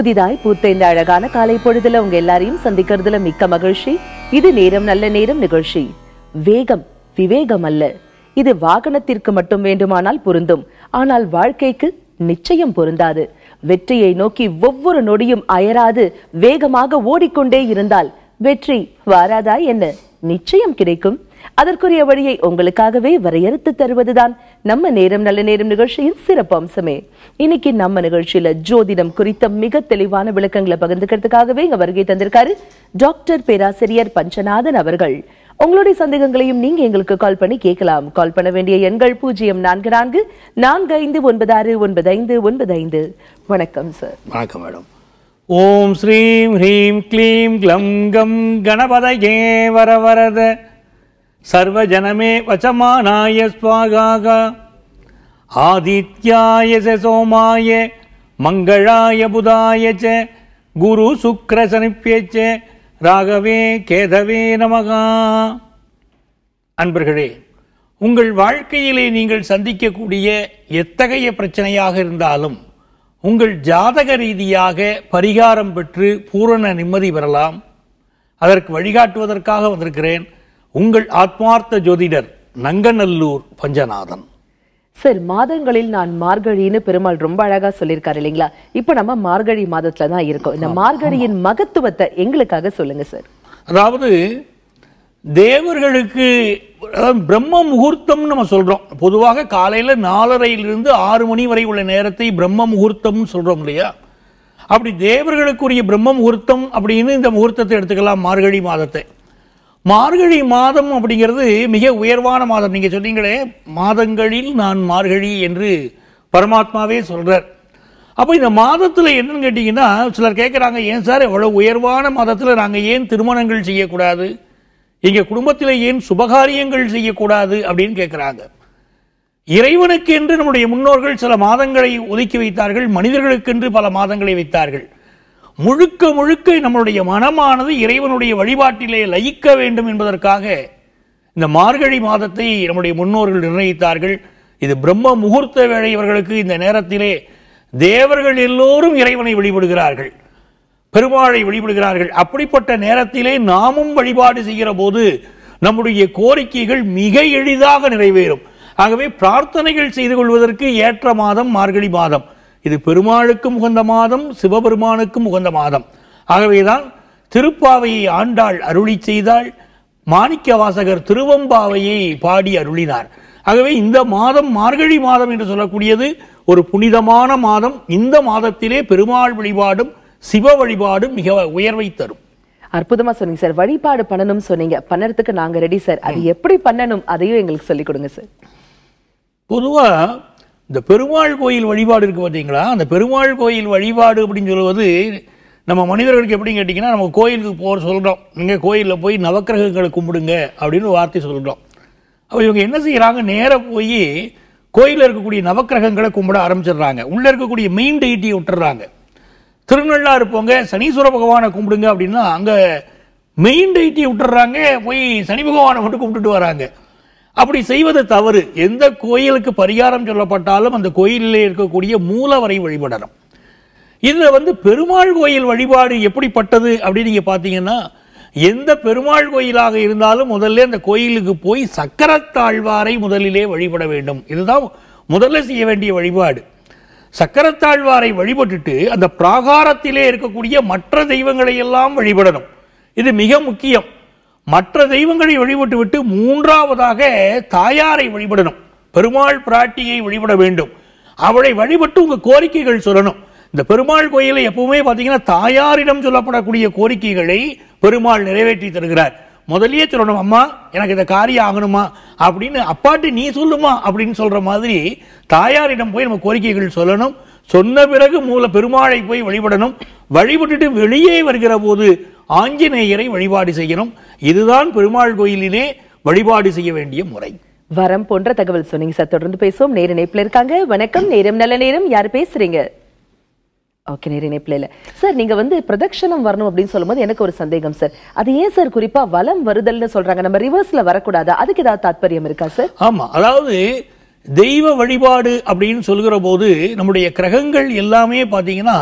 புதிதாய் பூத்த இந்த அழகான காலை பொழுதுல உங்க எல்லாரையும் சந்திக்கிறதுல மிக்க மகிழ்ச்சி இது நேரம் நல்ல நேரம் நிகழ்ச்சி வேகம் விவேகம் அல்ல இது வாகனத்திற்கு மட்டும் வேண்டுமானால் பொருந்தும் ஆனால் வாழ்க்கைக்கு நிச்சயம் பொருந்தாது வெற்றியை நோக்கி ஒவ்வொரு நொடியும் அயராது வேகமாக ஓடிக்கொண்டே இருந்தால் வெற்றி வாராதா என்ன நிச்சயம் கிடைக்கும் அதற்குரிய வழியை உங்களுக்காகவே வரையறுத்து தருவதுதான் நம்ம நேரம் நல்ல நேரம் நிகழ்ச்சியின் சிறப்பு அம்சமே இன்னைக்கு நம்ம நிகழ்ச்சியில ஜோதிடம் குறித்த மிக தெளிவான விளக்கங்களை பகிர்ந்துக்கிறதுக்காகவே இங்க வருகை தந்திருக்காரு டாக்டர் பேராசிரியர் பஞ்சநாதன் அவர்கள் உங்களுடைய சந்தேகங்களையும் நீங்க எங்களுக்கு கால் பண்ணி கேட்கலாம் கால் பண்ண வேண்டிய எண்கள் பூஜ்ஜியம் நான்கு நான்கு நான்கு ஐந்து ஒன்பது ஆறு ஒன்பது ஐந்து ஒன்பது ஐந்து வணக்கம் சார் வணக்கம் மேடம் ஓம் ஸ்ரீம் ஹ்ரீம் க்ளீம் க்ளம் கம் கணபதயே வரவரத சர்வஜனமே வச்சமானாய ஸ்வாகாக ஆதித்யாய ச சோமாய மங்களாய புதாய ச குரு சுக்ர சனிப்பியச்ச ராகவே கேதவே நமகா அன்பர்களே உங்கள் வாழ்க்கையிலே நீங்கள் சந்திக்கக்கூடிய எத்தகைய பிரச்சனையாக இருந்தாலும் உங்கள் ஜாதக ரீதியாக பரிகாரம் பெற்று பூரண நிம்மதி பெறலாம் அதற்கு வழிகாட்டுவதற்காக வந்திருக்கிறேன் உங்கள் ஆத்மார்த்த ஜோதிடர் நங்கநல்லூர் பஞ்சநாதன் சார் மாதங்களில் நான் மார்கழின்னு பெருமாள் ரொம்ப அழகா சொல்லியிருக்காரு இல்லைங்களா இப்ப நம்ம மார்கழி மாதத்துல தான் இருக்கோம் இந்த மார்கழியின் மகத்துவத்தை எங்களுக்காக சொல்லுங்க சார் அதாவது தேவர்களுக்கு அதாவது பிரம்ம முகூர்த்தம்னு நம்ம சொல்றோம் பொதுவாக காலையில நாலரையிலிருந்து ஆறு மணி வரை உள்ள நேரத்தை பிரம்ம முகூர்த்தம்னு சொல்றோம் இல்லையா அப்படி தேவர்களுக்குரிய பிரம்ம முகூர்த்தம் அப்படின்னு இந்த முகூர்த்தத்தை எடுத்துக்கலாம் மார்கழி மாதத்தை மார்கழி மாதம் அப்படிங்கிறது மிக உயர்வான மாதம் நீங்க சொன்னீங்களே மாதங்களில் நான் மார்கழி என்று பரமாத்மாவே சொல்றார் அப்போ இந்த மாதத்துல என்னன்னு கேட்டீங்கன்னா சிலர் கேட்குறாங்க ஏன் சார் எவ்வளவு உயர்வான மாதத்துல நாங்க ஏன் திருமணங்கள் செய்யக்கூடாது எங்க குடும்பத்தில் ஏன் சுபகாரியங்கள் செய்யக்கூடாது அப்படின்னு கேட்குறாங்க இறைவனுக்கு என்று நம்முடைய முன்னோர்கள் சில மாதங்களை ஒதுக்கி வைத்தார்கள் மனிதர்களுக்கென்று பல மாதங்களை வைத்தார்கள் முழுக்க முழுக்க நம்மளுடைய மனமானது இறைவனுடைய வழிபாட்டிலே லயிக்க வேண்டும் என்பதற்காக இந்த மார்கழி மாதத்தை நம்முடைய முன்னோர்கள் நிர்ணயித்தார்கள் இது பிரம்ம முகூர்த்த வேளை இவர்களுக்கு இந்த நேரத்திலே தேவர்கள் எல்லோரும் இறைவனை வழிபடுகிறார்கள் பெருமாளை வழிபடுகிறார்கள் அப்படிப்பட்ட நேரத்திலே நாமும் வழிபாடு செய்கிற போது நம்முடைய கோரிக்கைகள் மிக எளிதாக நிறைவேறும் ஆகவே பிரார்த்தனைகள் செய்து கொள்வதற்கு ஏற்ற மாதம் மார்கழி மாதம் இது பெருமாளுக்கும் உகந்த மாதம் சிவபெருமானுக்கும் உகந்த மாதம் ஆகவேதான் திருப்பாவையை ஆண்டாள் அருளி செய்தாள் மாணிக்க வாசகர் திருவம்பாவையை பாடி அருளினார் ஆகவே இந்த மாதம் மார்கழி மாதம் என்று சொல்லக்கூடியது ஒரு புனிதமான மாதம் இந்த மாதத்திலே பெருமாள் வழிபாடும் சிவ வழிபாடும் மிக உயர்வை தரும் அற்புதமா சொன்னீங்க சார் வழிபாடு பண்ணணும் சொன்னீங்க பண்ணறதுக்கு நாங்க ரெடி சார் அது எப்படி பண்ணணும் அதையும் எங்களுக்கு சொல்லி கொடுங்க சார் பொதுவா இந்த பெருமாள் கோயில் வழிபாடு இருக்கு பார்த்தீங்களா அந்த பெருமாள் கோயில் வழிபாடு அப்படின்னு சொல்லுவது நம்ம மனிதர்களுக்கு எப்படின்னு கேட்டிங்கன்னா நம்ம கோயிலுக்கு போகிற சொல்கிறோம் நீங்கள் கோயிலில் போய் நவக்கிரகங்களை கும்பிடுங்க அப்படின்னு ஒரு வார்த்தை சொல்கிறோம் அப்போ இவங்க என்ன செய்கிறாங்க நேராக போய் கோயிலில் இருக்கக்கூடிய நவக்கிரகங்களை கும்பிட ஆரம்பிச்சிடுறாங்க உள்ளே இருக்கக்கூடிய மெயின் டெய்ட்டியை விட்டுறாங்க திருநள்ளாறு போங்க சனீஸ்வர பகவானை கும்பிடுங்க அப்படின்னா அங்கே மெயின் டெய்ட்டியை விட்டுறாங்க போய் சனி பகவானை மட்டும் கும்பிட்டுட்டு வராங்க அப்படி செய்வது தவறு எந்த கோயிலுக்கு பரிகாரம் சொல்லப்பட்டாலும் அந்த கோயிலிலே இருக்கக்கூடிய மூலவரை வழிபடணும் இதுல வந்து பெருமாள் கோயில் வழிபாடு எப்படிப்பட்டது அப்படின்னு நீங்க பாத்தீங்கன்னா எந்த பெருமாள் கோயிலாக இருந்தாலும் முதல்ல அந்த கோயிலுக்கு போய் சக்கரத்தாழ்வாரை முதலிலே வழிபட வேண்டும் இதுதான் முதல்ல செய்ய வேண்டிய வழிபாடு சக்கரத்தாழ்வாரை வழிபட்டுட்டு அந்த பிராகாரத்திலே இருக்கக்கூடிய மற்ற தெய்வங்களை எல்லாம் வழிபடணும் இது மிக முக்கியம் மற்ற தெய்வங்களை வழிபட்டு விட்டு மூன்றாவதாக தாயாரை வழிபடணும் பெருமாள் பிராட்டியை வழிபட வேண்டும் அவளை வழிபட்டு உங்க கோரிக்கைகள் சொல்லணும் இந்த பெருமாள் கோயிலை எப்பவுமே பாத்தீங்கன்னா தாயாரிடம் சொல்லப்படக்கூடிய கோரிக்கைகளை பெருமாள் நிறைவேற்றி தருகிறார் முதல்லயே சொல்லணும் அம்மா எனக்கு இந்த காரியம் ஆகணுமா அப்படின்னு அப்பாட்டு நீ சொல்லுமா அப்படின்னு சொல்ற மாதிரி தாயாரிடம் போய் நம்ம கோரிக்கைகள் சொல்லணும் சொன்ன பிறகு மூல பெருமாளை போய் வழிபடணும் வழிபட்டுட்டு வெளியே வருகிற போது ஆஞ்சநேயரை வழிபாடு செய்யணும் இதுதான் பெருமாள் கோயிலிலே வழிபாடு செய்ய வேண்டிய முறை வரம் போன்ற தகவல் சொன்னீங்க சார் தொடர்ந்து பேசுவோம் நேர இணைப்புல இருக்காங்க வணக்கம் நேரம் நல்ல நேரம் யார் பேசுறீங்க ஓகே நேர இணைப்புல இல்ல சார் நீங்க வந்து பிரதட்சணம் வரணும் அப்படின்னு சொல்லும்போது எனக்கு ஒரு சந்தேகம் சார் அது ஏன் சார் குறிப்பா வலம் வருதல்னு சொல்றாங்க நம்ம ரிவர்ஸ்ல வரக்கூடாதா அதுக்கு ஏதாவது தாத்பரியம் இருக்கா சார் ஆமா அதாவது தெய்வ வழிபாடு அப்படின்னு சொல்கிற போது நம்முடைய கிரகங்கள் எல்லாமே பாத்தீங்கன்னா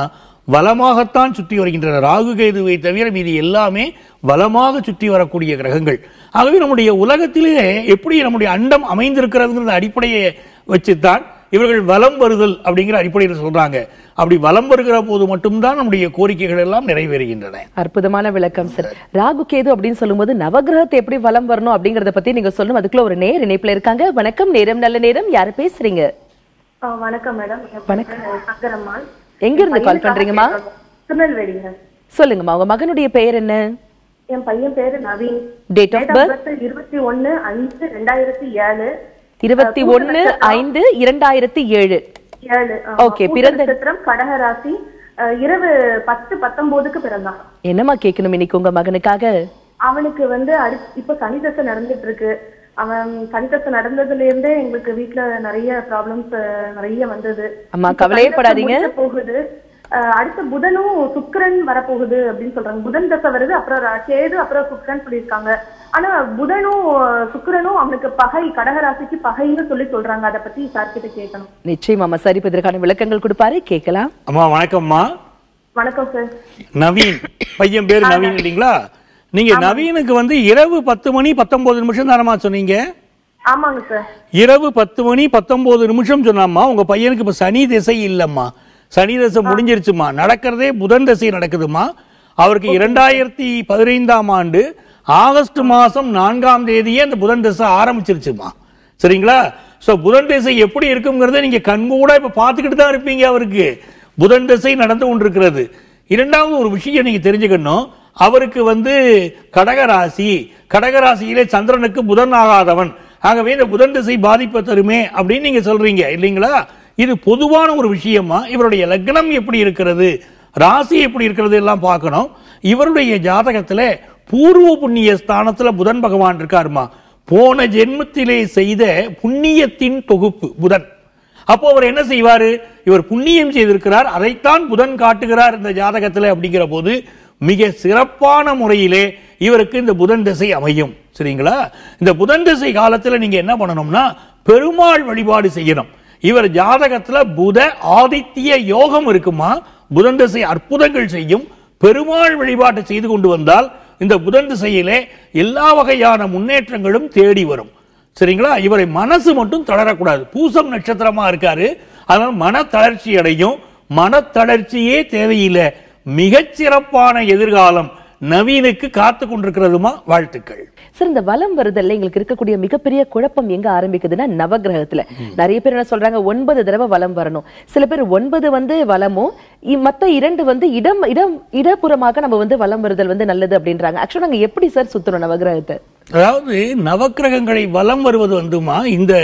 வலமாகத்தான் சுற்றி வருகின்றன ராகு கேதுவை தவிர மீதி எல்லாமே வலமாக சுற்றி வரக்கூடிய கிரகங்கள் ஆகவே நம்முடைய உலகத்திலே எப்படி நம்முடைய அண்டம் அமைந்திருக்கிறதுங்கிற அடிப்படையை வச்சுத்தான் இவர்கள் வலம் வருதல் அப்படிங்கிற அடிப்படையில் சொல்றாங்க அப்படி வலம் வருகிற போது மட்டும்தான் நம்முடைய கோரிக்கைகள் எல்லாம் நிறைவேறுகின்றன அற்புதமான விளக்கம் சார் ராகு கேது அப்படின்னு சொல்லும்போது நவகிரகத்தை எப்படி வலம் வரணும் அப்படிங்கறத பத்தி நீங்க சொல்லணும் அதுக்குள்ள ஒரு நேர் இணைப்புல இருக்காங்க வணக்கம் நேரம் நல்ல நேரம் யாரு பேசுறீங்க ஆ, வணக்கம் மேடம் என் வணக்கம். பேரு சங்கரம்மாள் எங்க இருந்து கால் பண்றீங்கம்மா திருநெல்வேலிங்க சொல்லுங்கம்மா உங்க மகனுடைய பெயர் என்ன என் பையன் பேரு நவீன் டேட் ஆஃப் பர்த் இருபத்தி ஒண்ணு அஞ்சு ரெண்டாயிரத்தி ஏழு இருபத்தி ஒன்னு ஐந்து இரண்டாயிரத்தி ஏழு ஏழு ஆமா. Okay, பூச பிறந்த- நட்சத்திரம் கடகராசி ஆ, இரவு பத்து பத்தொன்பதுக்கு பிறந்தான் என்னம்மா கேட்கணும் இன்னைக்கு உங்க மகனுக்காக அவனுக்கு வந்து அடி இப்ப சனிதசை நடந்துட்டு இருக்கு அவன் சனிதசை நடந்ததுல இருந்தே எங்களுக்கு வீட்ல நிறைய ப்ராப்ளம்ஸ் நிறைய வந்தது அம்மா, இப்ப கவலையே சனிதசை படாதீங்க. முடிய போகுது அஹ் அடுத்து புதனும் சுக்கிரன் வரப்போகுது அப்படின்னு சொல்றாங்க புதன் தசை வருது அப்புறம் ர- கேது அப்புறம் சுக்கிரன் சொல்லியிருக்காங்க ஆனா புதனும் அஹ், சுக்கிரனும் அவனுக்கு பகை கடகராசிக்கு பகைன்னு சொல்லி சொல்றாங்க அதை பத்தி சார் கிட்ட கேட்கணும் நிச்சயமாம்மா சரி இப்ப இதற்கான விளக்கங்கள் கொடுப்பாரு கேட்கலாம் அம்மா வணக்கம்மா வணக்கம் சார் நவீன் பையன் பேர் நவீன் இல்லைங்களா நீங்க நவீனுக்கு வந்து இரவு பத்து மணி பத்தொன்பது நிமிஷம் தானமா சொன்னீங்க ஆமாங்க சார் இரவு பத்து மணி பத்தொன்பது நிமிஷம் சொன்னாம்மா உங்க பையனுக்கு இப்ப சனி திசை இல்லம்மா சனி திசை முடிஞ்சிருச்சுமா நடக்கிறதே புதன் திசை நடக்குதுமா அவருக்கு இரண்டாயிரத்தி பதினைந்தாம் ஆண்டு ஆகஸ்ட் மாசம் நான்காம் தேதியே அந்த புதன் திசை ஆரம்பிச்சிருச்சுமா சரிங்களா சோ புதன் திசை எப்படி இருக்குங்கிறத நீங்க கண்கூட இப்ப பார்த்துக்கிட்டு தான் இருப்பீங்க அவருக்கு புதன் திசை நடந்து கொண்டிருக்கிறது இரண்டாவது ஒரு விஷயம் நீங்க தெரிஞ்சுக்கணும் அவருக்கு வந்து கடகராசி கடகராசியிலே சந்திரனுக்கு புதன் ஆகாதவன் ஆகவே இந்த புதன் திசை பாதிப்பை தருமே அப்படின்னு நீங்க சொல்றீங்க இல்லைங்களா இது பொதுவான ஒரு விஷயமா இவருடைய லக்னம் எப்படி இருக்கிறது ராசி எப்படி இருக்கிறது எல்லாம் பார்க்கணும் இவருடைய ஜாதகத்துல பூர்வ புண்ணிய ஸ்தானத்துல புதன் பகவான் இருக்காருமா போன ஜென்மத்திலே செய்த புண்ணியத்தின் தொகுப்பு புதன் அப்போ அவர் என்ன செய்வாரு இவர் புண்ணியம் செய்திருக்கிறார் அதைத்தான் புதன் காட்டுகிறார் இந்த ஜாதகத்துல அப்படிங்கிற போது மிக சிறப்பான முறையிலே இவருக்கு இந்த புதன் திசை அமையும் சரிங்களா இந்த புதன் திசை காலத்துல நீங்க என்ன பண்ணணும்னா பெருமாள் வழிபாடு செய்யணும் இவர் ஜாதகத்துல புத ஆதித்ய யோகம் இருக்குமா புதன் திசை அற்புதங்கள் செய்யும் பெருமாள் வழிபாட்டை செய்து கொண்டு வந்தால் இந்த புதன் திசையிலே எல்லா வகையான முன்னேற்றங்களும் தேடி வரும் சரிங்களா இவரை மனசு மட்டும் தளரக்கூடாது பூசம் நட்சத்திரமா இருக்காரு அதனால மன தளர்ச்சி அடையும் மன தளர்ச்சியே தேவையில்லை மிகச்சிறப்பான எதிர்காலம் நவீனுக்கு காத்து கொண்டிருக்கிறதுமா வாழ்த்துக்கள் சார் இந்த வலம் வருதல்ல எங்களுக்கு இருக்கக்கூடிய மிகப்பெரிய குழப்பம் எங்க ஆரம்பிக்குதுன்னா நவகிரகத்துல நிறைய பேர் என்ன சொல்றாங்க ஒன்பது தடவை வலம் வரணும் சில பேர் ஒன்பது வந்து வலமும் இ- மத்த இரண்டு வந்து இடம் இடம் இடப்புறமாக நம்ம வந்து வலம் வருதல் வந்து நல்லது அப்படின்றாங்க ஆக்சுவலா நாங்க எப்படி சார் சுத்தணும் நவகிரகத்தை அதாவது நவக்கிரகங்களை வலம் வருவது வந்துமா இந்த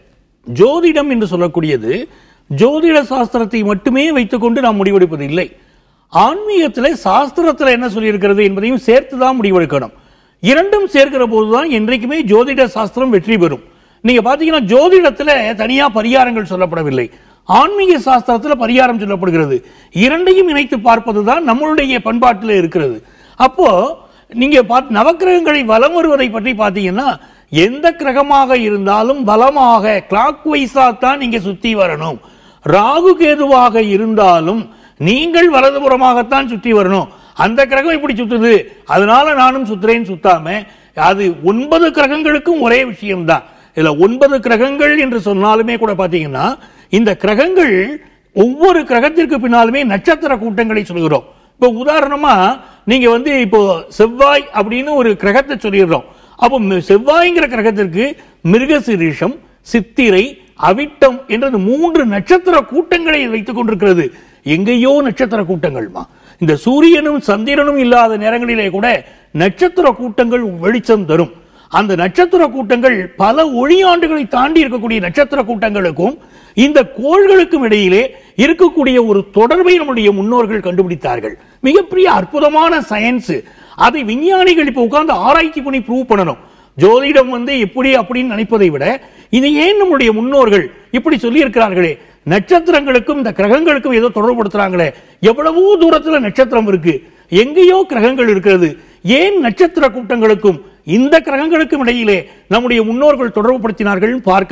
ஜோதிடம் என்று சொல்லக்கூடியது ஜோதிட சாஸ்திரத்தை மட்டுமே வைத்துக்கொண்டு நாம் முடிவெடுப்பது இல்லை ஆன்மீகத்தில் சாஸ்திரத்தில் என்ன சொல்லியிருக்கிறது என்பதையும் சேர்த்து தான் முடிவெடுக்கணும் இரண்டும் சேர்க்கிற போதுதான் என்றைக்குமே ஜோதிட சாஸ்திரம் வெற்றி பெறும் நீங்க பாத்தீங்கன்னா ஜோதிடத்துல தனியா பரிகாரங்கள் சொல்லப்படவில்லை ஆன்மீக சாஸ்திரத்துல பரிகாரம் சொல்லப்படுகிறது இரண்டையும் இணைத்து பார்ப்பதுதான் நம்மளுடைய பண்பாட்டில் இருக்கிறது அப்போ நீங்க பாத்- நவக்கிரகங்களை வலம் வருவதை பற்றி பாத்தீங்கன்னா எந்த கிரகமாக இருந்தாலும் பலமாக கிளாக் வைஸா தான் நீங்க சுத்தி வரணும் ராகு கேதுவாக இருந்தாலும் நீங்கள் வலதுபுறமாகத்தான் சுற்றி வரணும் அந்த கிரகம் இப்படி சுத்துது அதனால நானும் சுத்துறேன்னு சுத்தாம அது ஒன்பது கிரகங்களுக்கும் ஒரே விஷயம்தான் இதுல ஒன்பது கிரகங்கள் என்று சொன்னாலுமே கூட பாத்தீங்கன்னா இந்த கிரகங்கள் ஒவ்வொரு கிரகத்திற்கு பின்னாலுமே நட்சத்திர கூட்டங்களை சொல்கிறோம் இப்போ உதாரணமா நீங்க வந்து இப்போ செவ்வாய் அப்படின்னு ஒரு கிரகத்தை சொல்லிடுறோம் அப்போ மி- செவ்வாய்ங்கிற கிரகத்திற்கு மிருகசிரீஷம் சித்திரை அவிட்டம் என்ற இந்த மூன்று நட்சத்திர கூட்டங்களை வைத்துக் கொண்டிருக்கிறது எங்கேயோ நட்சத்திர கூட்டங்கள்மா இந்த சூரியனும் சந்திரனும் இல்லாத நேரங்களிலே கூட நட்சத்திர கூட்டங்கள் வெளிச்சம் தரும் அந்த நட்சத்திர கூட்டங்கள் பல ஒளியாண்டுகளை தாண்டி இருக்கக்கூடிய நட்சத்திர கூட்டங்களுக்கும் இந்த கோள்களுக்கும் இடையிலே இருக்கக்கூடிய ஒரு தொடர்பை நம்முடைய முன்னோர்கள் கண்டுபிடித்தார்கள் மிகப்பெரிய அற்புதமான சயின்ஸ் அதை விஞ்ஞானிகள் இப்ப உட்கார்ந்து ஆராய்ச்சி பண்ணி ப்ரூவ் பண்ணணும் ஜோதிடம் வந்து எப்படி அப்படின்னு நினைப்பதை விட இதை ஏன் நம்முடைய முன்னோர்கள் இப்படி சொல்லி இருக்கிறார்களே நட்சத்திரங்களுக்கும் இந்த கிரகங்களுக்கும் ஏதோ தொடர்புபடுத்துறாங்களே எவ்வளவோ தூரத்துல நட்சத்திரம் இருக்கு எங்கேயோ கிரகங்கள் இருக்கிறது ஏன் நட்சத்திர கூட்டங்களுக்கும் இந்த கிரகங்களுக்கும் இடையிலே நம்முடைய முன்னோர்கள் தொடர்புபடுத்தினார்கள் பார்க்கணும்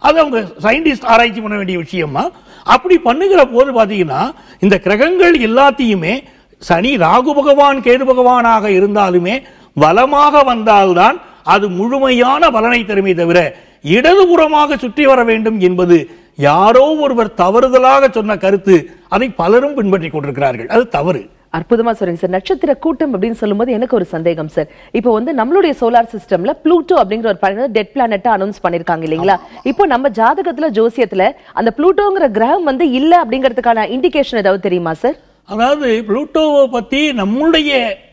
அது அவங்க சயின்டிஸ்ட் ஆராய்ச்சி பண்ண வேண்டிய விஷயமா அப்படி பண்ணுகிற போது பாத்தீங்கன்னா இந்த கிரகங்கள் எல்லாத்தையுமே சனி ராகு பகவான் கேது பகவானாக இருந்தாலுமே வலமாக வந்தால்தான் அது முழுமையான பலனை தருமே தவிர இடதுபுறமாக சுற்றி வர வேண்டும் என்பது யாரோ ஒருவர் தவறுதலாக சொன்ன கருத்து அதை பலரும் பின்பற்றிக் கொண்டிருக்கிறார்கள் அது தவறு அற்புதமா சொல்றீங்க சார் நட்சத்திர கூட்டம் அப்படின்னு சொல்லும்போது எனக்கு ஒரு சந்தேகம் சார் இப்போ வந்து நம்மளுடைய சோலார் சிஸ்டம்ல ப்ளூட்டோ அப்படிங்கிற ஒரு பிளானட் டெட் பிளானட்டா அனௌன்ஸ் பண்ணிருக்காங்க இல்லைங்களா இப்போ நம்ம ஜாதகத்துல ஜோசியத்துல அந்த ப்ளூட்டோங்கிற கிரகம் வந்து இல்ல அப்படிங்கிறதுக்கான இண்டிகேஷன் ஏதாவது தெரியுமா சார் அதாவது புளூட்டோவை பத்தி நம்முடைய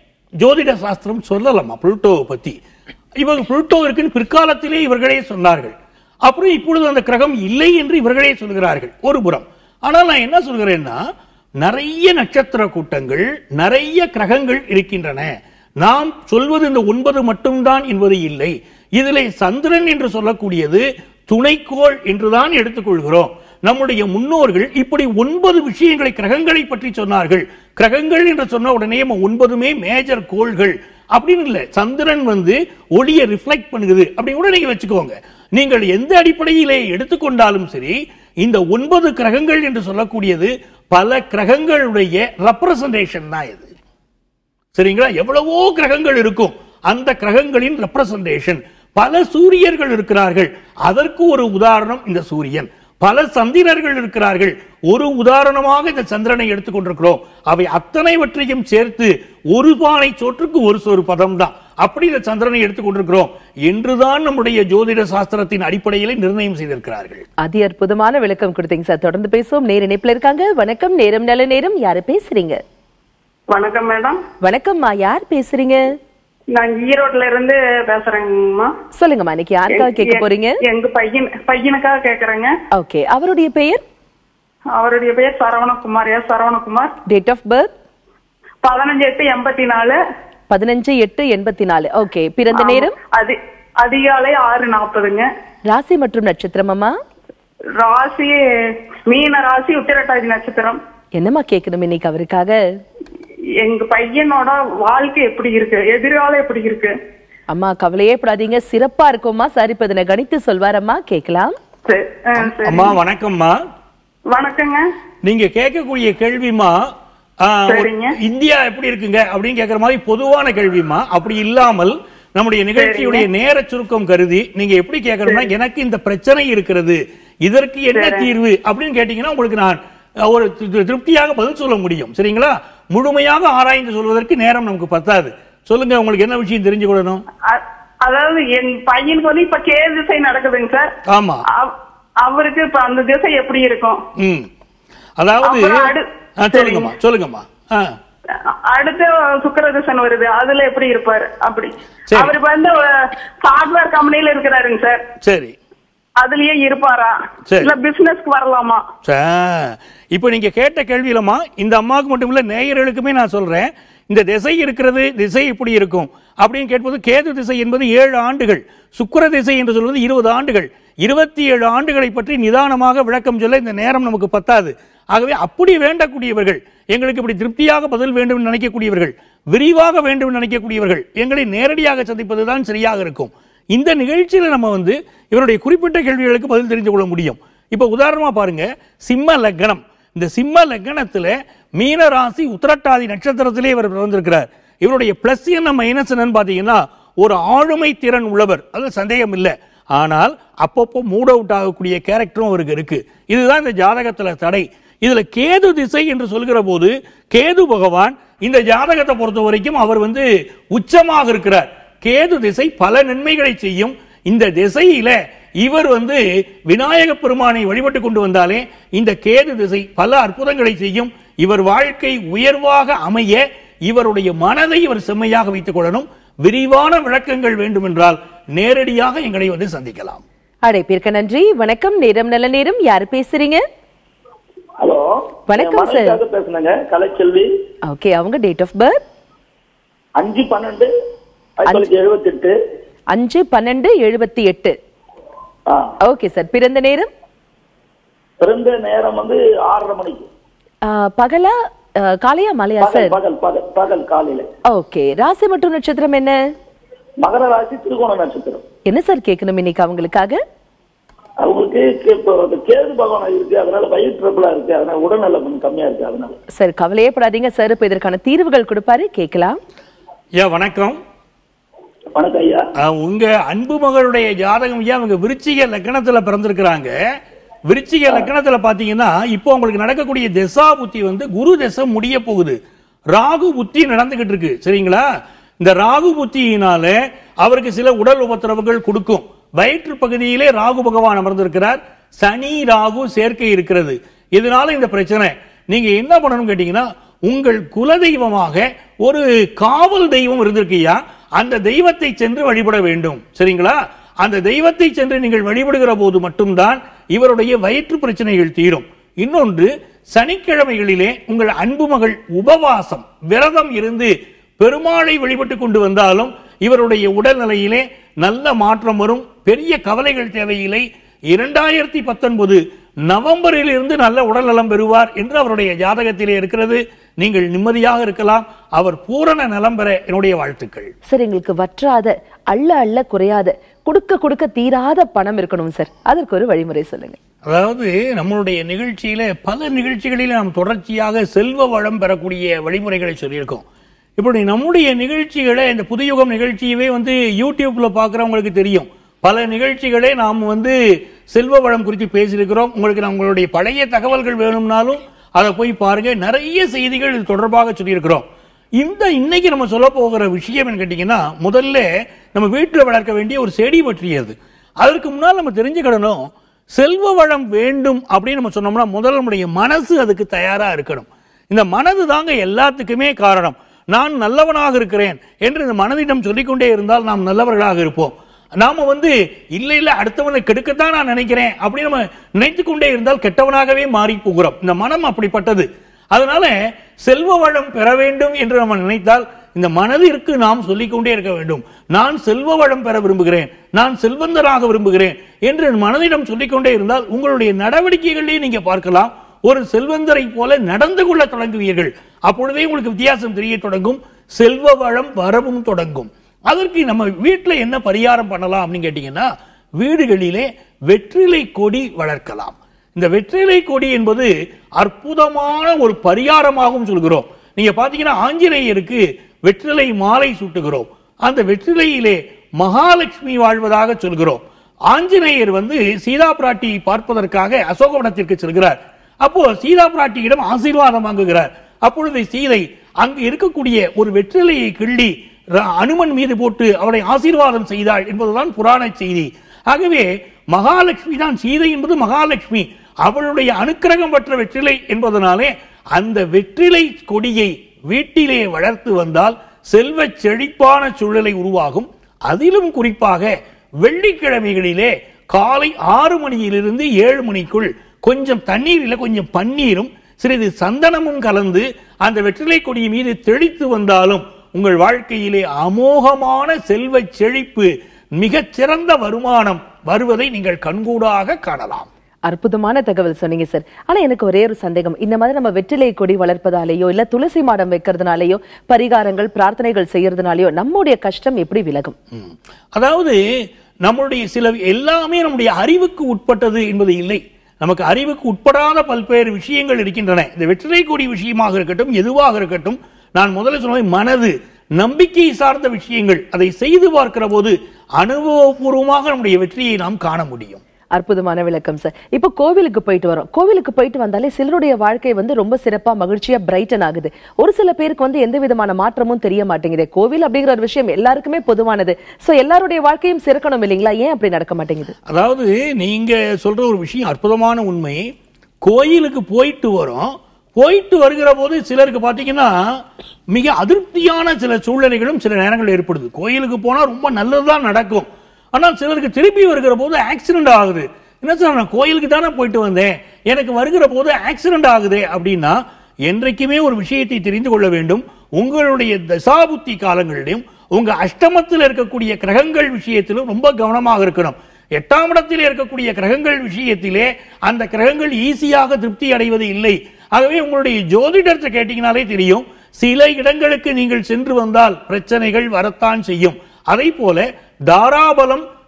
ஜோதிட சாஸ்திரம் சொல்லலாமா புளூட்டோவை பத்தி இவங்க புளூட்டோ இருக்குன்னு பிற்காலத்திலே இவர்களே சொன்னார்கள் அப்புறம் இப்பொழுது அந்த கிரகம் இல்லை என்று இவர்களே சொல்கிறார்கள் ஒரு புறம் ஆனால் நான் என்ன சொல்கிறேன்னா நிறைய நட்சத்திர கூட்டங்கள் நிறைய கிரகங்கள் இருக்கின்றன நாம் சொல்வது இந்த ஒன்பது மட்டும்தான் என்பது இல்லை இதிலே சந்திரன் என்று சொல்லக்கூடியது துணைக்கோள் என்றுதான் எடுத்துக்கொள்கிறோம் நம்முடைய முன்னோர்கள் இப்படி ஒன்பது விஷயங்களை கிரகங்களை பற்றி சொன்னார்கள் கிரகங்கள் என்று சொன்ன உடனே நம்ம ஒன்பதுமே மேஜர் கோள்கள் அப்படின்னு இல்ல சந்திரன் வந்து ஒளியை ரிஃப்ளெக்ட் பண்ணுது அப்படி கூட நீங்க வச்சுக்கோங்க நீங்கள் எந்த அடிப்படையிலே எடுத்துக்கொண்டாலும் சரி இந்த ஒன்பது கிரகங்கள் என்று சொல்லக்கூடியது பல கிரகங்களுடைய ரெப்ரசன்டேஷன் தான் இது சரிங்களா எவ்வளவோ கிரகங்கள் இருக்கும் அந்த கிரகங்களின் ரெப்ரசன்டேஷன் பல சூரியர்கள் இருக்கிறார்கள் அதற்கு ஒரு உதாரணம் இந்த சூரியன் பல சந்திரர்கள் இருக்கிறார்கள் ஒரு உதாரணமாக இந்த சந்திரனை எடுத்துக்கொண்டிருக்கிறோம் அவை அத்தனைவற்றையும் சேர்த்து ஒரு பானை சோற்றுக்கு ஒரு சோறு பதம் தான் அப்படி இந்த சந்திரனை எடுத்துக்கொண்டிருக்கிறோம் என்றுதான் நம்முடைய ஜோதிட சாஸ்திரத்தின் அடிப்படையிலே நிர்ணயம் செய்திருக்கிறார்கள் அதி அற்புதமான விளக்கம் கொடுத்தீங்க சார் தொடர்ந்து பேசுவோம் நேர இணைப்புல இருக்காங்க வணக்கம் நேரம் நல்ல நேரம் யாரு பேசுறீங்க வணக்கம் மேடம் வணக்கம்மா யார் பேசுறீங்க நான் ஈரோட்ல இருந்து பேசுறேங்கம்மா சொல்லுங்கம்மா இன்னைக்கு யாருக்காக கேட்க எ- போறீங்க எங்க பையன் பையனுக்காக கேக்குறேங்க ஓகே அவருடைய பெயர் அவருடைய பேர் Saravanakumar S Saravanakumar date of birth பதினஞ்சு எட்டு எண்பத்தி நாலு பதினஞ்சு எட்டு எண்பத்தி நாலு ஓகே பிறந்த நேரம் அதி அதிகாலை ஆறு நாற்பதுங்க ராசி மற்றும் நட்சத்திரம் அம்மா ராசி மீன ராசி உத்திரட்டாதி நட்சத்திரம் என்னம்மா கேட்கணும் இன்னைக்கு அவருக்காக எங்க பையனோட வாழ்க்கை எப்படி இருக்கு எதிர்காலம் எப்படி இருக்கு அம்மா கவலையே படாதீங்க சிறப்பா இருக்கும்மா சார் இப்ப இதனை கணித்து சொல்வாரம்மா கேட்கலாம் சரி, ஆ, சரி. அம்மா வணக்கம்மா வணக்கங்க நீங்க கேட்கக்கூடிய கேள்விமா ஆ, ஒரு- சரிங்க. இந்தியா எப்படி இருக்குங்க அப்படின்னு கேட்கிற மாதிரி பொதுவான கேள்விமா அப்படி இல்லாமல் நம்முடைய நிகழ்ச்சியுடைய நேர சுருக்கம் கருதி நீங்க எப்படி கேட்கணும்னா எனக்கு இந்த பிரச்சனை இருக்கிறது இதற்கு என்ன தீர்வு அப்படின்னு கேட்டீங்கன்னா உங்களுக்கு நான் அ, ஒரு தி- திருப்தியாக பதில் சொல்ல முடியும் சரிங்களா முழுமையாக ஆராய்ந்து சொல்வதற்கு நேரம் நமக்கு பத்தாது சொல்லுங்க உங்களுக்கு என்ன விஷயம் தெரிஞ்சுக்கொள்ளணும் அ- அதாவது என் பையனுக்கு வந்து இப்ப கே திசை நடக்குதுங்க சார் ஆமா அவ- அவருக்கு இப்ப அந்த திசை எப்படி இருக்கும் ம் அதாவது அப்புறம் அடு- ஆ, சொல்லுங்கம்மா சொல்லுங்கம்மா ஆ அடுத்த சுக்கரதசன் வருது அதுல எப்படி இருப்பாரு அப்படி சரி. அவர் வந்து ஹார்ட்வேர் கம்பெனில இருக்கிறாருங்க சார் சரி அதுலயே இருப்பாரா சரி. இல்ல பிசினஸ்க்கு வரலாமா சே, இப்போ நீங்க கேட்ட கேள்வியிலமா இந்த அம்மாவுக்கு மட்டும் இல்ல நேயர்களுக்குமே நான் சொல்றேன் இந்த திசை இருக்கிறது திசை இப்படி இருக்கும் அப்படின்னு கேட்பது கேது திசை என்பது ஏழு ஆண்டுகள் சுக்கிர திசை என்று சொல்வது இருபது ஆண்டுகள் இருபத்தி ஏழு ஆண்டுகளை பற்றி நிதானமாக விளக்கம் சொல்ல இந்த நேரம் நமக்கு பத்தாது ஆகவே அப்படி வேண்டக்கூடியவர்கள் எங்களுக்கு இப்படி திருப்தியாக பதில் வேண்டும் என்று நினைக்கக்கூடியவர்கள் விரிவாக வேண்டும் என்று நினைக்கக்கூடியவர்கள் எங்களை நேரடியாக சந்திப்பதுதான் சரியாக இருக்கும் இந்த நிகழ்ச்சியில நம்ம வந்து இவருடைய குறிப்பிட்ட கேள்விகளுக்கு பதில் தெரிந்து கொள்ள முடியும் இப்ப உதாரணமா பாருங்க சிம்ம லக்னம் இந்த சிம்ம லக்னத்துல மீன ராசி உத்திரட்டாதி நட்சத்திரத்திலே இவர் பிறந்திருக்கிறார் இவருடைய பிளஸ் என்ன மைனஸ் என்னன்னு பாத்தீங்கன்னா ஒரு ஆளுமை திறன் உள்ளவர் அது சந்தேகம் இல்லை ஆனால் அப்பப்போ மூட் அவுட் ஆகக்கூடிய கேரக்டரும் அவருக்கு இருக்கு இதுதான் இந்த ஜாதகத்துல தடை இதுல கேது திசை என்று சொல்கிற போது கேது பகவான் இந்த ஜாதகத்தை பொறுத்த வரைக்கும் அவர் வந்து உச்சமாக இருக்கிறார் கேது திசை பல நன்மைகளை செய்யும் இந்த திசையில இவர் வந்து விநாயக பெருமானை வழிபட்டு கொண்டு வந்தாலே இந்த கேது திசை பல அற்புதங்களை செய்யும் இவர் வாழ்க்கை உயர்வாக அமைய இவருடைய மனதை இவர் செம்மையாக வைத்துக் கொள்ளணும் விரிவான விளக்கங்கள் வேண்டுமென்றால் நேரடியாக எங்களை வந்து சந்திக்கலாம் அழைப்பிற்கு நன்றி வணக்கம் நேரம் நல்ல நேரம் யார் பேசுறீங்க ஹலோ வணக்கம் என் சார். மனைவிக்காக பேசுனேங்க கலைச்செல்வி ஓகே அவங்க டேட் ஆஃப் பர்த் அஞ்சு பன்னெண்டு ஆயிரத்தி தொள்ளாயிரத்தி எழுபத்தி எட்டு அஞ்சு பன்னெண்டு எழுபத்தி எட்டு ஆ, ஓகே சார் பிறந்த நேரம் பிறந்த நேரம் வந்து ஆறரை மணிக்கு ஆ, பகலா ஆ, காலையா மலையா பகல் சார் பகல் பகல் பகல் காலையில ஓகே ராசி மற்றும் நட்சத்திரம் என்ன மகர ராசி திருகோண நட்சத்திரம் என்ன சார் கேட்கணும் இன்னைக்கு அவங்களுக்காக அவங்களுக்கு கே- இப்போ அந்த கேது பகவான் இருக்கு அதனால வயிறு ட்ரபிளா இருக்கு அதனால உடல்நலம் கொஞ்சம் கம்மியா இருக்கு அதனால சார் கவலையே படாதீங்க சார் இப்ப இதற்கான தீர்வுகள் கொடுப்பாரு கேட்கலாம் ஐயா வணக்கம் வணக்கம் ஐயா அஹ், உங்க அன்பு மகளுடைய ஜாதகம் ஐயா அவங்க விருச்சிக லக்கணத்துல பிறந்திருக்கிறாங்க விருச்சிக லக்கணத்துல பாத்தீங்கன்னா இப்போ உங்களுக்கு நடக்கக்கூடிய திசா புத்தி வந்து குரு தசை முடிய போகுது ராகு புத்தி நடந்துகிட்டு இருக்கு சரிங்களா இந்த ராகு புத்தியினால அவருக்கு சில உடல் உபத்திரவுகள் கொடுக்கும் வயிற்று பகுதியிலே ராகு பகவான் அமர்ந்திருக்கிறார் சனி ராகு சேர்க்கை இருக்கிறது இதனால இந்த பிரச்சனை நீங்க என்ன பண்ணணும் கேட்டீங்கன்னா உங்கள் குலதெய்வமாக ஒரு காவல் தெய்வம் இருந்திருக்கியா அந்த தெய்வத்தை சென்று வழிபட வேண்டும் சரிங்களா அந்த தெய்வத்தை சென்று நீங்கள் வழிபடுகிற போது மட்டும்தான் இவருடைய வயிற்று பிரச்சனைகள் தீரும் இன்னொன்று சனிக்கிழமைகளிலே உங்கள் அன்பு மகள் உபவாசம் விரதம் இருந்து பெருமாளை வழிபட்டு கொண்டு வந்தாலும் இவருடைய உடல்நிலையிலே நல்ல மாற்றம் வரும் பெரிய கவலைகள் தேவையில்லை இரண்டாயிரத்தி பத்தொன்பது நவம்பரில் இருந்து நல்ல உடல்நலம் பெறுவார் என்று அவருடைய ஜாதகத்திலே இருக்கிறது நீங்கள் நிம்மதியாக இருக்கலாம் அவர் பூரண நலம் பெற என்னுடைய வாழ்த்துக்கள் சார் எங்களுக்கு வற்றாத அள்ள அள்ள குறையாத கொடுக்க கொடுக்க தீராத பணம் இருக்கணும் சார் அதற்கு ஒரு வழிமுறை சொல்லுங்க அதாவது நம்மளுடைய நிகழ்ச்சியில பல நிகழ்ச்சிகளில் நாம் தொடர்ச்சியாக செல்வ வளம் பெறக்கூடிய வழிமுறைகளை சொல்லியிருக்கோம் இப்படி நம்முடைய நிகழ்ச்சிகளை இந்த புதுயுகம் நிகழ்ச்சியவே வந்து யூடியூப்ல பார்க்குறவங்களுக்கு தெரியும் பல நிகழ்ச்சிகளை நாம் வந்து செல்வ வளம் குறித்து பேசியிருக்கிறோம் உங்களுக்கு நம்மளுடைய பழைய தகவல்கள் வேணும்னாலும் அதை போய் பாருங்க நிறைய செய்திகள் இது தொடர்பாக சொல்லியிருக்கிறோம் இந்த இன்னைக்கு நம்ம சொல்ல போகிற விஷயம் என்ன கேட்டீங்கன்னா முதல்ல நம்ம வீட்டில் வளர்க்க வேண்டிய ஒரு செடி பற்றியது அதற்கு முன்னால் நம்ம தெரிஞ்சுக்கிடணும் செல்வ வளம் வேண்டும் அப்படின்னு நம்ம சொன்னோம்னா முதல்ல நம்முடைய மனசு அதுக்கு தயாரா இருக்கணும் இந்த மனது தாங்க எல்லாத்துக்குமே காரணம் நான் நல்லவனாக இருக்கிறேன் என்று இந்த மனதிடம் சொல்லிக்கொண்டே இருந்தால் நாம் நல்லவர்களாக இருப்போம் நாம வந்து இல்ல இல்ல அடுத்தவனை கெடுக்கத்தான் நான் நினைக்கிறேன் அப்படின்னு நம்ம நினைத்து கொண்டே இருந்தால் கெட்டவனாகவே மாறி போகிறோம் இந்த மனம் அப்படிப்பட்டது அதனால செல்வ வளம் பெற வேண்டும் என்று நம்ம நினைத்தால் இந்த மனதிற்கு நாம் சொல்லிக்கொண்டே இருக்க வேண்டும் நான் செல்வ வளம் பெற விரும்புகிறேன் நான் செல்வந்தராக விரும்புகிறேன் என்று மனதிடம் சொல்லிக்கொண்டே இருந்தால் உங்களுடைய நடவடிக்கைகளையும் நீங்க பார்க்கலாம் ஒரு செல்வந்தரை போல நடந்து கொள்ள தொடங்குவீர்கள் அப்பொழுதே உங்களுக்கு வித்தியாசம் தெரிய தொடங்கும் செல்வ வளம் வரவும் தொடங்கும் அதற்கு நம்ம வீட்டுல என்ன பரிகாரம் பண்ணலாம் அப்படின்னு கேட்டீங்கன்னா வீடுகளிலே வெற்றிலை கொடி வளர்க்கலாம் இந்த வெற்றிலை கொடி என்பது அற்புதமான ஒரு பரிகாரமாகவும் சொல்கிறோம் நீங்க பாத்தீங்கன்னா ஆஞ்சநேயருக்கு வெற்றிலை மாலை சூட்டுகிறோம் அந்த வெற்றிலையிலே மகாலட்சுமி வாழ்வதாக சொல்கிறோம் ஆஞ்சநேயர் வந்து சீதா பிராட்டி பார்ப்பதற்காக அசோகவனத்திற்கு செல்கிறார் அப்போ சீதா பிராட்டியிடம் ஆசீர்வாதம் வாங்குகிறார் அப்பொழுது சீதை அங்கு இருக்கக்கூடிய ஒரு வெற்றிலையை கிள்ளி ர- அனுமன் மீது போட்டு அவரை ஆசீர்வாதம் செய்தாள் என்பதுதான் புராண செய்தி ஆகவே மகாலட்சுமி தான் சீதை என்பது மகாலட்சுமி அவளுடைய அனுக்கிரகம் பெற்ற வெற்றிலை என்பதனாலே அந்த வெற்றிலை கொடியை வீட்டிலே வளர்த்து வந்தால் செல்வ செழிப்பான சூழலை உருவாகும் அதிலும் குறிப்பாக வெள்ளிக்கிழமைகளிலே காலை ஆறு மணியிலிருந்து ஏழு மணிக்குள் கொஞ்சம் தண்ணீரில் கொஞ்சம் பன்னீரும் சிறிது சந்தனமும் கலந்து அந்த வெற்றிலை கொடி மீது தெளித்து வந்தாலும் உங்கள் வாழ்க்கையிலே அமோகமான செல்வ செழிப்பு மிகச் சிறந்த வருமானம் வருவதை நீங்கள் கண்கூடாக காணலாம் அற்புதமான தகவல் சொன்னீங்க சார் ஆனா எனக்கு ஒரே ஒரு சந்தேகம் இந்த மாதிரி நம்ம வெற்றிலை கொடி வளர்ப்பதாலேயோ இல்ல துளசி மாடம் வைக்கிறதுனாலயோ பரிகாரங்கள் பிரார்த்தனைகள் செய்யறதுனாலயோ நம்முடைய கஷ்டம் எப்படி விலகும் ம். அதாவது நம்மளுடைய சில எல்லாமே நம்முடைய அறிவுக்கு உட்பட்டது என்பது இல்லை நமக்கு அறிவுக்கு உட்படாத பல்வேறு விஷயங்கள் இருக்கின்றன இந்த வெற்றிலை கொடி விஷயமாக இருக்கட்டும் எதுவாக இருக்கட்டும் நான் முதல்ல சொன்ன மாதிரி மனது நம்பிக்கை சார்ந்த விஷயங்கள் அதை செய்து பார்க்கிற போது அனுபவபூர்வமாக நம்முடைய வெற்றியை நாம் காண முடியும் அற்புதமான விளக்கம் சார் இப்போ கோவிலுக்கு போயிட்டு வரோம் கோவிலுக்கு போயிட்டு வந்தாலே சிலருடைய வாழ்க்கை வந்து ரொம்ப சிறப்பா மகிழ்ச்சியா பிரைட்டன் ஆகுது ஒரு சில பேருக்கு வந்து எந்த விதமான மாற்றமும் தெரிய மாட்டேங்குது கோவில் அப்படிங்கிற ஒரு விஷயம் எல்லாருக்குமே பொதுவானது சோ எல்லாருடைய வாழ்க்கையும் சிறக்கணும் இல்லைங்களா ஏன் அப்படி நடக்க மாட்டேங்குது அதாவது நீங்க சொல்ற ஒரு விஷயம் அற்புதமான உண்மை கோயிலுக்கு போயிட்டு வரோம் போயிட்டு வருகிற போது சிலருக்கு பாத்தீங்கன்னா மிக அதிருப்தியான சில சூழ்நிலைகளும் சில நேரங்கள் ஏற்படுது கோயிலுக்கு போனா ரொம்ப நல்லதுதான் நடக்கும் ஆனால் சிலருக்கு திருப்பி வருகிற போது ஆக்சிடென்ட் ஆகுது என்ன சார் நான் கோயிலுக்கு தானே போயிட்டு வந்தேன் எனக்கு வருகிற போது ஆக்சிடென்ட் ஆகுதே அப்படின்னா என்றைக்குமே ஒரு விஷயத்தை தெரிந்து கொள்ள வேண்டும் உங்களுடைய தசாபுத்தி காலங்களிலும் உங்க அஷ்டமத்தில் இருக்கக்கூடிய கிரகங்கள் விஷயத்திலும் ரொம்ப கவனமாக இருக்கணும் எட்டாம் இடத்தில் இருக்கக்கூடிய கிரகங்கள் விஷயத்திலே அந்த கிரகங்கள் ஈஸியாக திருப்தி அடைவது இல்லை ஆகவே உங்களுடைய ஜோதிடத்தை கேட்டீங்கனாலே தெரியும் சில இடங்களுக்கு நீங்கள் சென்று வந்தால் பிரச்சனைகள் வரத்தான் செய்யும் அதை போல தாராபலம்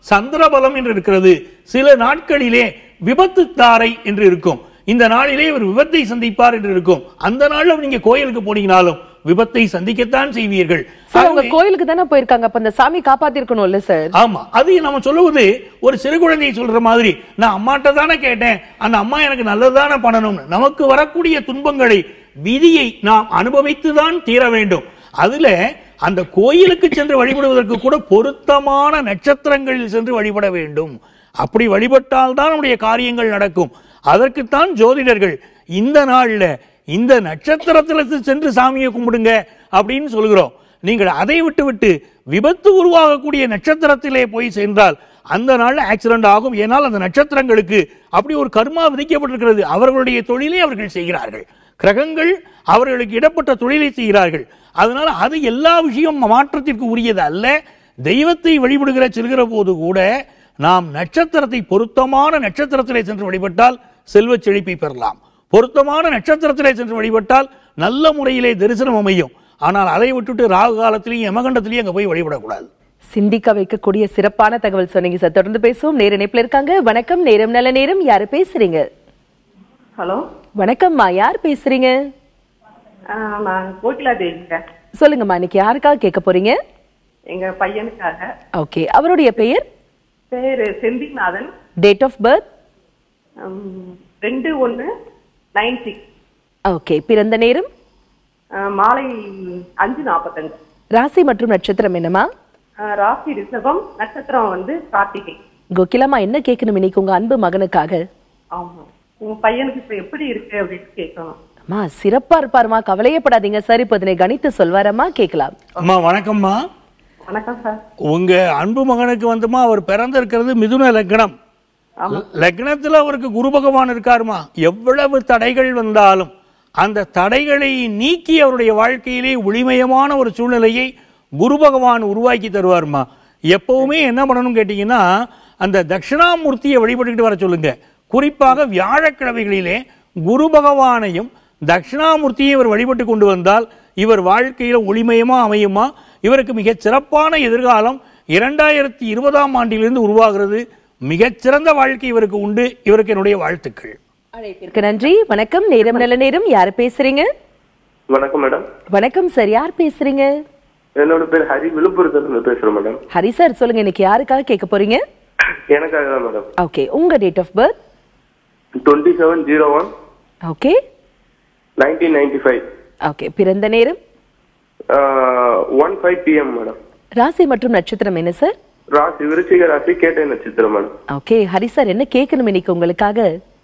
சந்திரபலம் என்று இருக்கிறது சில நாட்களிலே விபத்து தாரை என்று இருக்கும் இந்த நாளிலே ஒரு விபத்தை சந்திப்பார் என்று இருக்கும் அந்த நாள்ல நீங்க கோயிலுக்கு போனீங்கனாலும் விபத்தை சந்திக்கத்தான் செய்வீர்கள் சார் அவங்க ஆகவே- கோயிலுக்கு தானே போயிருக்காங்க அப்ப அந்த சாமி காப்பாத்திருக்கணும்ல சார் ஆமா அது நம்ம சொல்லுவது ஒரு சிறு குழந்தை சொல்ற மாதிரி நான் அம்மாட்ட தானே கேட்டேன் அந்த அம்மா எனக்கு நல்லதுதானே பண்ணணும்னு நமக்கு வரக்கூடிய துன்பங்களை விதியை நாம் அனுபவித்து தான் தீர வேண்டும் அதுல அந்த கோயிலுக்கு சென்று வழிபடுவதற்கு கூட பொருத்தமான நட்சத்திரங்களில் சென்று வழிபட வேண்டும் அப்படி வழிபட்டால் தான் நம்முடைய காரியங்கள் நடக்கும் அதற்குத்தான் ஜோதிடர்கள் இந்த நாள்ல இந்த நட்சத்திரத்துல சென்று சாமியை கும்பிடுங்க அப்படின்னு சொல்கிறோம் நீங்கள் அதை விட்டு விட்டு விபத்து உருவாகக்கூடிய நட்சத்திரத்திலே போய் சென்றால் அந்த நாள்ல ஆக்சிடென்ட் ஆகும் ஏனால் அந்த நட்சத்திரங்களுக்கு அப்படி ஒரு கர்மா விதிக்கப்பட்டிருக்கிறது அவர்களுடைய தொழிலை அவர்கள் செய்கிறார்கள் கிரகங்கள் அவர்களுக்கு இடப்பட்ட தொழிலை செய்கிறார்கள் அதனால அது எல்லா விஷயம் மாற்றத்திற்கு உரியது அல்ல தெய்வத்தை வழிபடுகிற செல்கிற போது கூட நாம் நட்சத்திரத்தை பொருத்தமான நட்சத்திரத்திலே சென்று வழிபட்டால் செல்வச் செழிப்பை பெறலாம் பொருத்தமான நட்சத்திரத்திலே சென்று வழிபட்டால் நல்ல முறையிலே தரிசனம் அமையும் ஆனால் அதை விட்டுட்டு ராகு காலத்திலையும் யமகண்டத்திலையும் அங்க போய் வழிபடக்கூடாது சிந்திக்க வைக்கக்கூடிய சிறப்பான தகவல் சொன்னீங்க சார் தொடர்ந்து பேசுவோம் நேர இணைப்புல இருக்காங்க வணக்கம் நேரம் நல்ல நேரம் யாரு பேசுறீங்க ஹலோ வணக்கம்மா யார் பேசுறீங்க நான் கோகிலா தேவிங்க சொல்லுங்கம்மா இன்னைக்கு யாருக்காக கேட்க போறீங்க எங்க பையனுக்காக ஓகே அவருடைய பெயர் பேரு செந்தில்நாதன் டேட் ஆஃப் பர்த் உம், ரெண்டு ஒன்று நைன் சிக்ஸ் ஓகே பிறந்த நேரம் மாலை அஞ்சு நாற்பத்தஞ்சு ராசி மற்றும் நட்சத்திரம் என்னம்மா அஹ், ராசி ரிஷபம் நட்சத்திரம் வந்து கார்த்திகை கோகிலம்மா என்ன கேட்கணும் இன்னைக்கு உங்க அன்பு மகனுக்காக ஆமா உங்க பையனுக்கு இப்ப எப்படி இருக்கு அப்படின்னு கேட்கணும் அம்மா சிறப்பா இருப்பாருமா கவலையப்படாதீங்க சார் இப்ப இதனை கணித்து சொல்வாரம்மா கேட்கலாம் அம்மா வணக்கம்மா வணக்கம் சார் உங்க அன்பு மகனுக்கு வந்துமா அவர் பிறந்திருக்கிறது மிதுன லக்னம் லக்னத்துல அவருக்கு குரு பகவான் இருக்காருமா எவ்வளவு தடைகள் வந்தாலும் அந்த தடைகளை நீக்கி அவருடைய வாழ்க்கையிலே ஒளிமயமான ஒரு சூழ்நிலையை குரு பகவான் உருவாக்கி தருவாருமா எப்பவுமே என்ன பண்ணணும் கேட்டீங்கன்னா அந்த தட்சிணாமூர்த்தியை வழிபட்டுக்கிட்டு வர சொல்லுங்க குறிப்பாக வியாழக்கிழமைகளிலே குரு பகவானையும் தட்சிணாமூர்த்தியை இவர் வழிபட்டு கொண்டு வந்தால் இவர் வாழ்க்கையில ஒளிமயமா அமையுமா இவருக்கு மிகச் சிறப்பான எதிர்காலம் இரண்டாயிரத்தி இருபதாம் ஆண்டிலிருந்து உருவாகிறது மிகச்சிறந்த வாழ்க்கை இவருக்கு உண்டு இவருக்கு என்னுடைய வாழ்த்துக்கள் அழைப்பிற்கு நன்றி வணக்கம் நேரம் நல்ல நேரம் யார் பேசுறீங்க வணக்கம் மேடம் வணக்கம் சார் யார் பேசுறீங்க என்னோட பேர் ஹரி விழுப்புரத்துல இருந்து பேசுறேன் மேடம் ஹரி சார் சொல்லுங்க இன்னைக்கு யாருக்காக கேட்க போறீங்க எனக்காக தான் மேடம் ஓகே உங்க date of birth twenty seven zero one okay nineteen ninety five okay பிறந்த நேரம் ஒன் ஃபைவ் பிஎம் மேடம் ராசி மற்றும் நட்சத்திரம் என்ன சார் ராசி விருச்சிக ராசி கேட்டை நட்சத்திரம் மேடம் ஓகே ஹரி சார் என்ன கேட்கணும் இன்னைக்கு உங்களுக்காக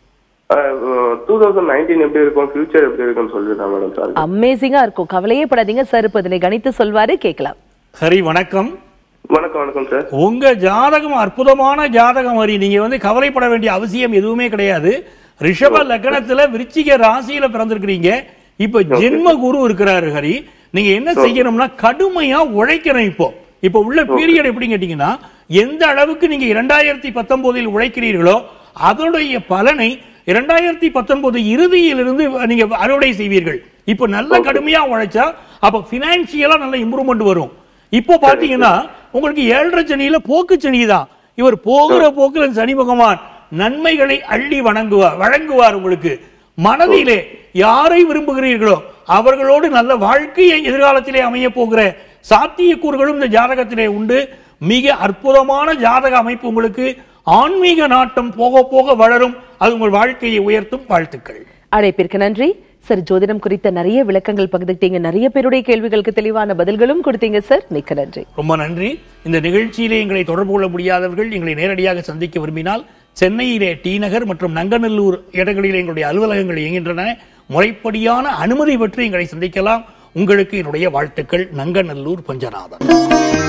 டூ தௌசண்ட் நைன்டீன் எப்படி இருக்கும் ஃபியூச்சர் எப்படி இருக்கும்னு சொல்லிருந்தேன் மேடம் சார் அமேசிங்கா இருக்கும் கவலையே படாதீங்க சார் இப்ப இதனை கணித்து சொல்வாரு கேட்கலாம் ஹரி வணக்கம் வணக்கம் வணக்கம் சார் உங்க ஜாதகம் அற்புதமான ஜாதகம் ஹரி நீங்க வந்து கவலைப்பட வேண்டிய அவசியம் எதுவுமே கிடையாது ரிஷப லக்னத்துல விருச்சிக ராசியில பிறந்திருக்கிறீங்க இப்ப ஜென்ம குரு இருக்கிறாரு ஹரி நீங்க என்ன செய்யணும்னா கடுமையா உழைக்கணும் இப்போ இப்ப உள்ள பீரியட் எப்படி கேட்டீங்கன்னா எந்த அளவுக்கு நீங்க இரண்டாயிரத்தி பத்தொன்பதில் உழைக்கிறீர்களோ அதனுடைய பலனை இரண்டாயிரத்தி பத்தொன்பது இறுதியிலிருந்து நீங்க அறுவடை செய்வீர்கள் இப்ப நல்ல கடுமையா உழைச்சா அப்ப பினான்சியலா நல்ல இம்ப்ரூவ்மெண்ட் வரும் இப்போ பாத்தீங்கன்னா உங்களுக்கு ஏழரை சனியில போக்கு சனி தான் இவர் போகிற போக்குல சனி பகவான் நன்மைகளை அள்ளி வணங்குவார் வழங்குவார் உங்களுக்கு மனதிலே யாரை விரும்புகிறீர்களோ அவர்களோடு நல்ல வாழ்க்கையை எதிர்காலத்திலே அமைய போகிற சாத்தியக்கூறுகளும் இந்த ஜாதகத்திலே உண்டு மிக அற்புதமான ஜாதக அமைப்பு உங்களுக்கு ஆன்மீக நாட்டம் போக போக வளரும் அது உங்கள் வாழ்க்கையை உயர்த்தும் வாழ்த்துக்கள் அழைப்பிற்கு நன்றி சார் ஜோதிடம் குறித்த நிறைய விளக்கங்கள் பகிர்ந்துட்டீங்க நிறைய பேருடைய கேள்விகளுக்கு தெளிவான பதில்களும் கொடுத்தீங்க சார் மிக்க நன்றி ரொம்ப நன்றி இந்த நிகழ்ச்சியிலே எங்களை தொடர்பு கொள்ள முடியாதவர்கள் எங்களை நேரடியாக சந்திக்க விரும்பினால் சென்னையிலே டி நகர் மற்றும் நங்கநல்லூர் இடங்களில் எங்களுடைய அலுவலகங்கள் இயங்குகின்றன முறைப்படியான அனுமதி பெற்று எங்களை சந்திக்கலாம் உங்களுக்கு என்னுடைய வாழ்த்துக்கள் நங்கநல்லூர் பஞ்சநாதன்